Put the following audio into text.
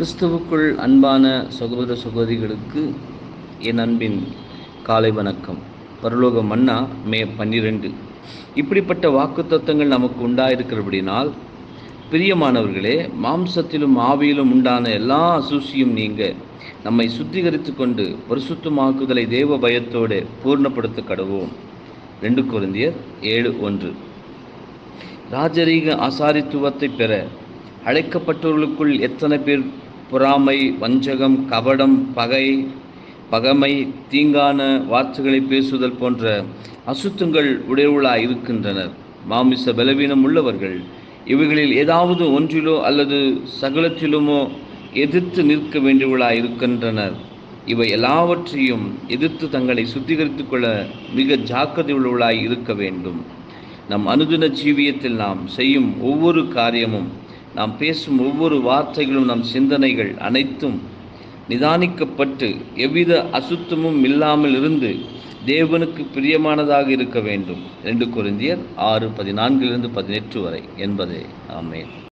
கிறிஸ்துவுக்குள் அன்பான சகோதர சகோதரிகளுக்கு என் அன்பின் காலை வணக்கம் பரலோக மன்னா மே பன்னிரெண்டு இப்படிப்பட்ட வாக்குத்தத்தங்கள் நமக்கு உண்டாயிருக்கிறபடினால் பிரியமானவர்களே மாம்சத்திலும் ஆவியிலும் உண்டான எல்லா அசூசியும் நீங்க நம்மை சுத்திகரித்து கொண்டு பரிசுத்தமாக்குதலை தேவ பயத்தோடு பூர்ணப்படுத்த கடவோம் ரெண்டு குருந்தியர் ஏழு ஒன்று ராஜரீக ஆசாரித்துவத்தை பெற அழைக்கப்பட்டவர்களுக்குள் எத்தனை பேர் பொறாமை வஞ்சகம் கபடம் பகை பகமை தீங்கான வார்த்தைகளை பேசுதல் போன்ற அசுத்தங்கள் உடையவளாய் இருக்கின்றனர் மாமிச பலவீனம் உள்ளவர்கள் இவைகளில் ஏதாவது ஒன்றிலோ அல்லது சகலத்திலுமோ எதிர்த்து நிற்க வேண்டியவளாய் இருக்கின்றனர் இவை எல்லாவற்றையும் எதிர்த்து தங்களை சுத்திகரித்துக் கொள்ள மிக ஜாக்கிரதை உள்ளவளாய் இருக்க வேண்டும் நம் அனுதின ஜீவியத்தில் நாம் செய்யும் ஒவ்வொரு காரியமும் நாம் பேசும் ஒவ்வொரு வார்த்தைகளும் நம் சிந்தனைகள் அனைத்தும் நிதானிக்கப்பட்டு எவ்வித அசுத்தமும் இல்லாமல் இருந்து தேவனுக்கு பிரியமானதாக இருக்க வேண்டும் ரெண்டு குருந்தியர் ஆறு பதினான்கிலிருந்து பதினெட்டு வரை என்பதே ஆமேன்